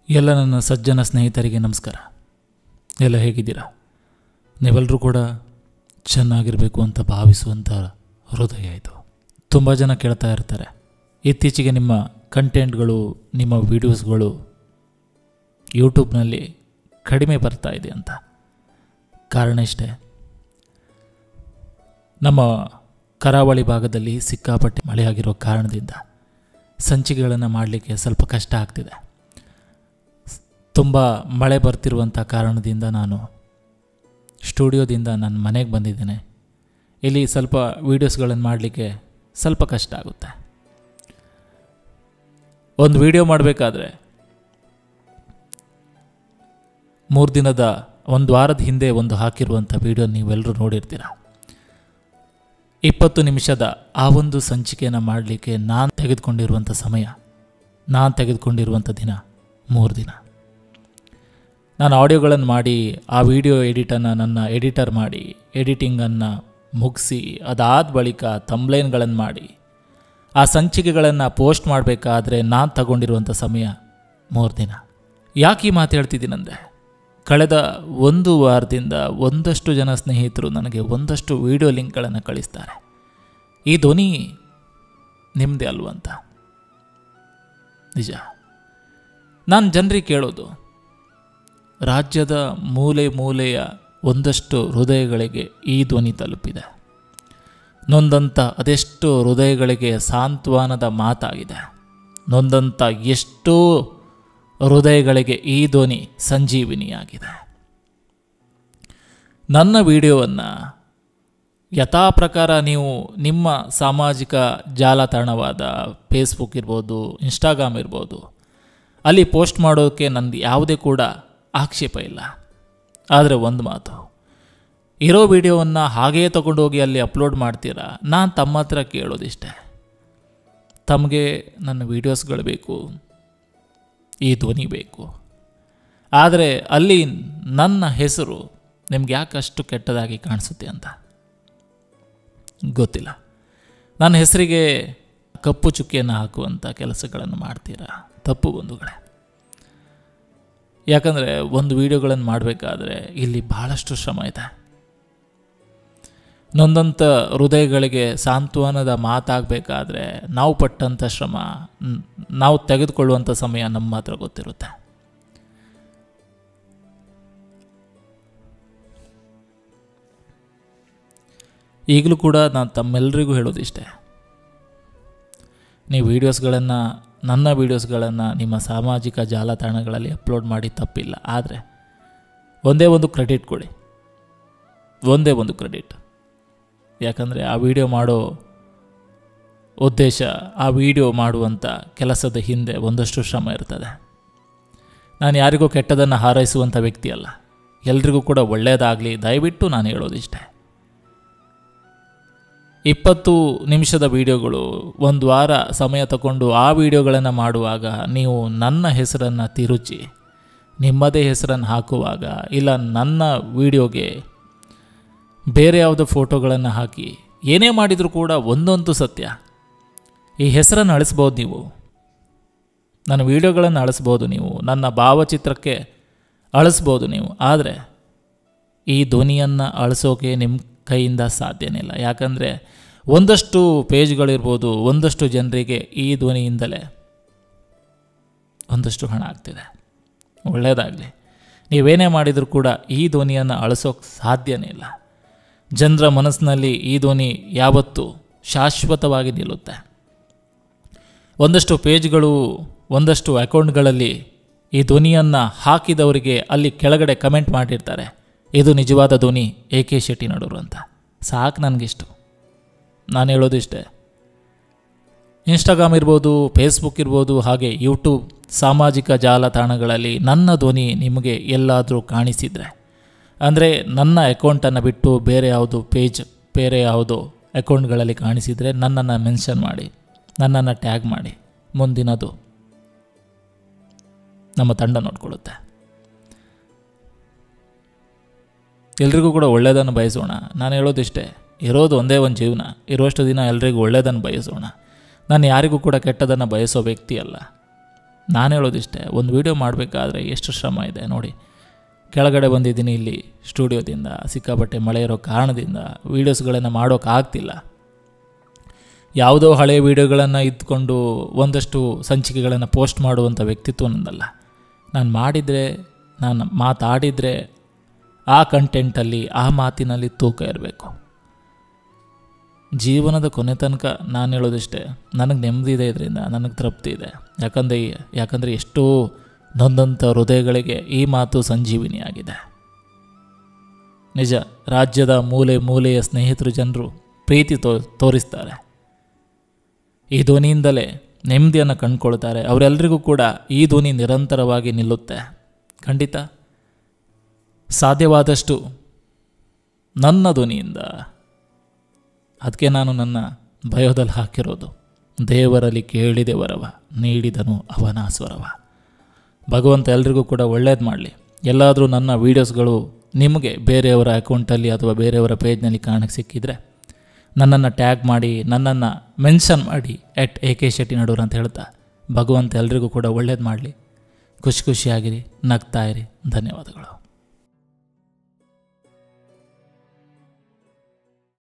ಎಲ್ಲ ನನ್ನ ಸಜ್ಜನ ಸ್ನೇಹಿತರಿಗೆ ನಮಸ್ಕಾರ ಎಲ್ಲ ಹೇಗಿದ್ದೀರಾ ನೀವೆಲ್ಲರೂ ಕೂಡ ಚೆನ್ನಾಗಿರಬೇಕು ಅಂತ ಭಾವಿಸುವಂಥ ಹೃದಯ ಇದು ತುಂಬ ಜನ ಕೇಳ್ತಾ ಇರ್ತಾರೆ ಇತ್ತೀಚೆಗೆ ನಿಮ್ಮ ಕಂಟೆಂಟ್ಗಳು ನಿಮ್ಮ ವೀಡಿಯೋಸ್ಗಳು ಯೂಟ್ಯೂಬ್ನಲ್ಲಿ ಕಡಿಮೆ ಬರ್ತಾ ಇದೆ ಅಂತ ಕಾರಣ ಇಷ್ಟೇ ನಮ್ಮ ಕರಾವಳಿ ಭಾಗದಲ್ಲಿ ಸಿಕ್ಕಾಪಟ್ಟೆ ಮಳೆಯಾಗಿರೋ ಕಾರಣದಿಂದ ಸಂಚಿಕೆಗಳನ್ನು ಮಾಡಲಿಕ್ಕೆ ಸ್ವಲ್ಪ ಕಷ್ಟ ಆಗ್ತಿದೆ ತುಂಬ ಮಳೆ ಬರ್ತಿರುವಂಥ ಕಾರಣದಿಂದ ನಾನು ಸ್ಟುಡಿಯೋದಿಂದ ನನ್ನ ಮನೆಗೆ ಬಂದಿದ್ದೇನೆ ಇಲ್ಲಿ ಸ್ವಲ್ಪ ವೀಡಿಯೋಸ್ಗಳನ್ನು ಮಾಡಲಿಕ್ಕೆ ಸ್ವಲ್ಪ ಕಷ್ಟ ಆಗುತ್ತೆ ಒಂದು ವಿಡಿಯೋ ಮಾಡಬೇಕಾದ್ರೆ ಮೂರು ದಿನದ ಒಂದು ವಾರದ ಹಿಂದೆ ಒಂದು ಹಾಕಿರುವಂಥ ವಿಡಿಯೋ ನೀವೆಲ್ಲರೂ ನೋಡಿರ್ತೀರ ಇಪ್ಪತ್ತು ನಿಮಿಷದ ಆ ಒಂದು ಸಂಚಿಕೆಯನ್ನು ಮಾಡಲಿಕ್ಕೆ ನಾನು ತೆಗೆದುಕೊಂಡಿರುವಂಥ ಸಮಯ ನಾನು ತೆಗೆದುಕೊಂಡಿರುವಂಥ ದಿನ ಮೂರು ದಿನ ನಾನು ಆಡಿಯೋಗಳನ್ನು ಮಾಡಿ ಆ ವಿಡಿಯೋ ಎಡಿಟನ್ನು ನನ್ನ ಎಡಿಟರ್ ಮಾಡಿ ಎಡಿಟಿಂಗನ್ನು ಮುಗಿಸಿ ಅದಾದ ಬಳಿಕ ತಂಬ್ಲೈನ್ಗಳನ್ನು ಮಾಡಿ ಆ ಸಂಚಿಕೆಗಳನ್ನು ಪೋಸ್ಟ್ ಮಾಡಬೇಕಾದ್ರೆ ನಾನು ತಗೊಂಡಿರುವಂಥ ಸಮಯ ಮೂರು ದಿನ ಯಾಕೆ ಈ ಮಾತು ಹೇಳ್ತಿದ್ದೀನಂದರೆ ಕಳೆದ ಒಂದು ವಾರದಿಂದ ಒಂದಷ್ಟು ಜನ ಸ್ನೇಹಿತರು ನನಗೆ ಒಂದಷ್ಟು ವಿಡಿಯೋ ಲಿಂಕ್ಗಳನ್ನು ಕಳಿಸ್ತಾರೆ ಈ ಧ್ವನಿ ನಿಮ್ಮದೇ ಅಲ್ವಂತ ನಿಜ ನಾನು ಜನರಿಗೆ ಕೇಳೋದು ರಾಜ್ಯದ ಮೂಲೆ ಮೂಲೆಯ ಒಂದಷ್ಟು ಹೃದಯಗಳಿಗೆ ಈ ಧ್ವನಿ ತಲುಪಿದೆ ನೊಂದಂಥ ಅದೆಷ್ಟು ಹೃದಯಗಳಿಗೆ ಸಾಂತ್ವನದ ಮಾತಾಗಿದೆ ನೊಂದಂಥ ಎಷ್ಟೋ ಹೃದಯಗಳಿಗೆ ಈ ಧ್ವನಿ ಸಂಜೀವಿನಿಯಾಗಿದೆ ನನ್ನ ವಿಡಿಯೋವನ್ನು ಯಥಾ ಪ್ರಕಾರ ನೀವು ನಿಮ್ಮ ಸಾಮಾಜಿಕ ಜಾಲತಾಣವಾದ ಫೇಸ್ಬುಕ್ ಇರ್ಬೋದು ಇನ್ಸ್ಟಾಗ್ರಾಮ್ ಇರ್ಬೋದು ಅಲ್ಲಿ ಪೋಸ್ಟ್ ಮಾಡೋಕ್ಕೆ ನಂದು ಯಾವುದೇ ಕೂಡ ಆಕ್ಷೇಪ ಇಲ್ಲ ಆದರೆ ಒಂದು ಮಾತು ಇರೋ ವಿಡಿಯೋವನ್ನು ಹಾಗೆಯೇ ತಗೊಂಡೋಗಿ ಅಲ್ಲಿ ಅಪ್ಲೋಡ್ ಮಾಡ್ತೀರಾ ನಾನು ತಮ್ಮ ಹತ್ರ ಕೇಳೋದಿಷ್ಟೇ ತಮಗೆ ನನ್ನ ವೀಡಿಯೋಸ್ಗಳು ಬೇಕು ಈ ಧ್ವನಿ ಬೇಕು ಆದರೆ ಅಲ್ಲಿ ನನ್ನ ಹೆಸರು ನಿಮ್ಗೆ ಯಾಕೆ ಅಷ್ಟು ಕೆಟ್ಟದಾಗಿ ಕಾಣಿಸುತ್ತೆ ಅಂತ ಗೊತ್ತಿಲ್ಲ ನನ್ನ ಹೆಸರಿಗೆ ಕಪ್ಪು ಚುಕ್ಕಿಯನ್ನು ಹಾಕುವಂಥ ಕೆಲಸಗಳನ್ನು ಮಾಡ್ತೀರಾ ತಪ್ಪು ಬಂಧುಗಳೇ ಯಾಕಂದರೆ ಒಂದು ವಿಡಿಯೋಗಳನ್ನು ಮಾಡಬೇಕಾದ್ರೆ ಇಲ್ಲಿ ಬಹಳಷ್ಟು ಶ್ರಮ ಇದೆ ನೊಂದಂಥ ಹೃದಯಗಳಿಗೆ ಸಾಂತ್ವನದ ಮಾತಾಗಬೇಕಾದ್ರೆ ನಾವು ಪಟ್ಟಂಥ ಶ್ರಮ ನ್- ನಾವು ತೆಗೆದುಕೊಳ್ಳುವಂಥ ಸಮಯ ನಮ್ಮ ಮಾತ್ರ ಗೊತ್ತಿರುತ್ತೆ ಈಗಲೂ ಕೂಡ ನಾನು ತಮ್ಮೆಲ್ಲರಿಗೂ ಹೇಳೋದಿಷ್ಟೇ ನೀವು ವೀಡಿಯೋಸ್ಗಳನ್ನು ನನ್ನ ವೀಡಿಯೋಸ್ಗಳನ್ನು ನಿಮ್ಮ ಸಾಮಾಜಿಕ ಜಾಲತಾಣಗಳಲ್ಲಿ ಅಪ್ಲೋಡ್ ಮಾಡಿ ತಪ್ಪಿಲ್ಲ ಆದರೆ ಒಂದೇ ಒಂದು ಕ್ರೆಡಿಟ್ ಕೊಡಿ ಒಂದೇ ಒಂದು ಕ್ರೆಡಿಟ್ ಯಾಕಂದರೆ ಆ ವಿಡಿಯೋ ಮಾಡೋ ಉದ್ದೇಶ ಆ ವಿಡಿಯೋ ಮಾಡುವಂಥ ಕೆಲಸದ ಹಿಂದೆ ಒಂದಷ್ಟು ಶ್ರಮ ಇರ್ತದೆ ನಾನು ಯಾರಿಗೂ ಕೆಟ್ಟದನ್ನು ಹಾರೈಸುವಂಥ ವ್ಯಕ್ತಿ ಅಲ್ಲ ಎಲ್ರಿಗೂ ಕೂಡ ಒಳ್ಳೆಯದಾಗಲಿ ದಯವಿಟ್ಟು ನಾನು ಹೇಳೋದಿಷ್ಟೇ ಇಪ್ಪತ್ತು ನಿಮಿಷದ ವಿಡಿಯೋಗಳು ಒಂದು ವಾರ ಸಮಯ ತಗೊಂಡು ಆ ವಿಡಿಯೋಗಳನ್ನು ಮಾಡುವಾಗ ನೀವು ನನ್ನ ಹೆಸರನ್ನು ತಿರುಚಿ ನಿಮ್ಮದೇ ಹೆಸರನ್ನು ಹಾಕುವಾಗ ಇಲ್ಲ ನನ್ನ ವಿಡಿಯೋಗೆ ಬೇರೆ ಯಾವುದೋ ಫೋಟೋಗಳನ್ನು ಹಾಕಿ ಏನೇ ಮಾಡಿದರೂ ಕೂಡ ಒಂದೊಂದು ಸತ್ಯ ಈ ಹೆಸರನ್ನು ಅಳಿಸ್ಬೋದು ನೀವು ನನ್ನ ವಿಡಿಯೋಗಳನ್ನು ಅಳಿಸ್ಬೋದು ನೀವು ನನ್ನ ಭಾವಚಿತ್ರಕ್ಕೆ ಅಳಿಸ್ಬೋದು ನೀವು ಆದರೆ ಈ ಧ್ವನಿಯನ್ನು ಅಳಿಸೋಕೆ ನಿಮ್ಮ ಕೈಯಿಂದ ಸಾಧ್ಯನೇ ಇಲ್ಲ ಯಾಕಂದರೆ ಒಂದಷ್ಟು ಪೇಜ್ಗಳಿರ್ಬೋದು ಒಂದಷ್ಟು ಜನರಿಗೆ ಈ ಧ್ವನಿಯಿಂದಲೇ ಒಂದಷ್ಟು ಹಣ ಆಗ್ತಿದೆ ಒಳ್ಳೆಯದಾಗಲಿ ನೀವೇನೇ ಮಾಡಿದರೂ ಕೂಡ ಈ ಧ್ವನಿಯನ್ನು ಅಳಿಸೋಕೆ ಸಾಧ್ಯನೇ ಇಲ್ಲ ಜನರ ಮನಸ್ಸಿನಲ್ಲಿ ಈ ಧ್ವನಿ ಯಾವತ್ತೂ ಶಾಶ್ವತವಾಗಿ ನಿಲ್ಲುತ್ತೆ ಒಂದಷ್ಟು ಪೇಜ್ಗಳು ಒಂದಷ್ಟು ಅಕೌಂಟ್ಗಳಲ್ಲಿ ಈ ಧ್ವನಿಯನ್ನು ಹಾಕಿದವರಿಗೆ ಅಲ್ಲಿ ಕೆಳಗಡೆ ಕಮೆಂಟ್ ಮಾಡಿರ್ತಾರೆ ಇದು ನಿಜವಾದ ಧ್ವನಿ ಎ ಕೆ ಶೆಟ್ಟಿ ನಡೂರು ಅಂತ ಸಾಕು ನನಗಿಷ್ಟು ನಾನು ಹೇಳೋದಿಷ್ಟೇ ಇನ್ಸ್ಟಾಗ್ರಾಮ್ ಇರ್ಬೋದು ಫೇಸ್ಬುಕ್ ಇರ್ಬೋದು ಹಾಗೆ ಯೂಟ್ಯೂಬ್ ಸಾಮಾಜಿಕ ಜಾಲತಾಣಗಳಲ್ಲಿ ನನ್ನ ಧ್ವನಿ ನಿಮಗೆ ಎಲ್ಲಾದರೂ ಕಾಣಿಸಿದರೆ ಅಂದರೆ ನನ್ನ ಅಕೌಂಟನ್ನು ಬಿಟ್ಟು ಬೇರೆ ಯಾವುದು ಪೇಜ್ ಬೇರೆ ಯಾವುದೋ ಅಕೌಂಟ್ಗಳಲ್ಲಿ ಕಾಣಿಸಿದರೆ ನನ್ನನ್ನು ಮೆನ್ಷನ್ ಮಾಡಿ ನನ್ನನ್ನು ಟ್ಯಾಗ್ ಮಾಡಿ ಮುಂದಿನದು ನಮ್ಮ ತಂಡ ನೋಡ್ಕೊಳ್ಳುತ್ತೆ ಎಲ್ರಿಗೂ ಕೂಡ ಒಳ್ಳೆಯದನ್ನು ಬಯಸೋಣ ನಾನು ಹೇಳೋದಿಷ್ಟೇ ಇರೋದು ಒಂದೇ ಒಂದು ಜೀವನ ಇರುವಷ್ಟು ದಿನ ಎಲ್ರಿಗೂ ಒಳ್ಳೆಯದನ್ನು ಬಯಸೋಣ ನಾನು ಯಾರಿಗೂ ಕೂಡ ಕೆಟ್ಟದನ್ನು ಬಯಸೋ ವ್ಯಕ್ತಿ ಅಲ್ಲ ನಾನು ಹೇಳೋದಿಷ್ಟೇ ಒಂದು ವಿಡಿಯೋ ಮಾಡಬೇಕಾದ್ರೆ ಎಷ್ಟು ಶ್ರಮ ಇದೆ ನೋಡಿ ಕೆಳಗಡೆ ಬಂದಿದ್ದೀನಿ ಇಲ್ಲಿ ಸ್ಟುಡಿಯೋದಿಂದ ಸಿಕ್ಕಾಪಟ್ಟೆ ಮಳೆ ಇರೋ ಕಾರಣದಿಂದ ವೀಡಿಯೋಸ್ಗಳನ್ನು ಮಾಡೋಕ್ಕಾಗ್ತಿಲ್ಲ ಯಾವುದೋ ಹಳೆಯ ವೀಡಿಯೋಗಳನ್ನು ಇದ್ಕೊಂಡು ಒಂದಷ್ಟು ಸಂಚಿಕೆಗಳನ್ನು ಪೋಸ್ಟ್ ಮಾಡುವಂಥ ವ್ಯಕ್ತಿತ್ವ ನನ್ನಲ್ಲ ನಾನು ಮಾಡಿದರೆ ನಾನು ಮಾತಾಡಿದರೆ ಆ ಕಂಟೆಂಟಲ್ಲಿ ಆ ಮಾತಿನಲ್ಲಿ ತೂಕ ಇರಬೇಕು ಜೀವನದ ಕೊನೆ ತನಕ ನಾನು ಹೇಳೋದಿಷ್ಟೇ ನನಗೆ ನೆಮ್ಮದಿ ಇದೆ ಇದರಿಂದ ನನಗೆ ತೃಪ್ತಿ ಇದೆ ಯಾಕಂದರೆ ಯಾಕಂದರೆ ಎಷ್ಟೋ ನೊಂದಂಥ ಹೃದಯಗಳಿಗೆ ಈ ಮಾತು ಸಂಜೀವಿನಿಯಾಗಿದೆ ನಿಜ ರಾಜ್ಯದ ಮೂಲೆ ಮೂಲೆಯ ಸ್ನೇಹಿತರು ಜನರು ಪ್ರೀತಿ ತೋ ತೋರಿಸ್ತಾರೆ ಈ ಧ್ವನಿಯಿಂದಲೇ ನೆಮ್ಮದಿಯನ್ನು ಕಂಡುಕೊಳ್ತಾರೆ ಅವರೆಲ್ಲರಿಗೂ ಕೂಡ ಈ ಧ್ವನಿ ನಿರಂತರವಾಗಿ ನಿಲ್ಲುತ್ತೆ ಖಂಡಿತ ಸಾಧ್ಯವಾದಷ್ಟು ನನ್ನ ಧ್ವನಿಯಿಂದ ಅದಕ್ಕೆ ನಾನು ನನ್ನ ಭಯದಲ್ಲಿ ಹಾಕಿರೋದು ದೇವರಲ್ಲಿ ಕೇಳಿದೆ ವರವ ನೀಡಿದನು ಅವನ ಸ್ವರವ ಭಗವಂತ ಎಲ್ರಿಗೂ ಕೂಡ ಒಳ್ಳೇದು ಮಾಡಲಿ ಎಲ್ಲಾದರೂ ನನ್ನ ವೀಡಿಯೋಸ್ಗಳು ನಿಮಗೆ ಬೇರೆಯವರ ಅಕೌಂಟಲ್ಲಿ ಅಥವಾ ಬೇರೆಯವರ ಪೇಜ್ನಲ್ಲಿ ಕಾಣಕ್ಕೆ ಸಿಕ್ಕಿದರೆ ನನ್ನನ್ನು ಟ್ಯಾಗ್ ಮಾಡಿ ನನ್ನನ್ನು ಮೆನ್ಷನ್ ಮಾಡಿ at A K Shetty Nadur ಅಂತ ಹೇಳ್ತಾ ಭಗವಂತ ಎಲ್ರಿಗೂ ಕೂಡ ಒಳ್ಳೇದು ಮಾಡಲಿ ಖುಷಿ ಖುಷಿಯಾಗಿರಿ ನಗ್ತಾ ಇರಿ ಧನ್ಯವಾದಗಳು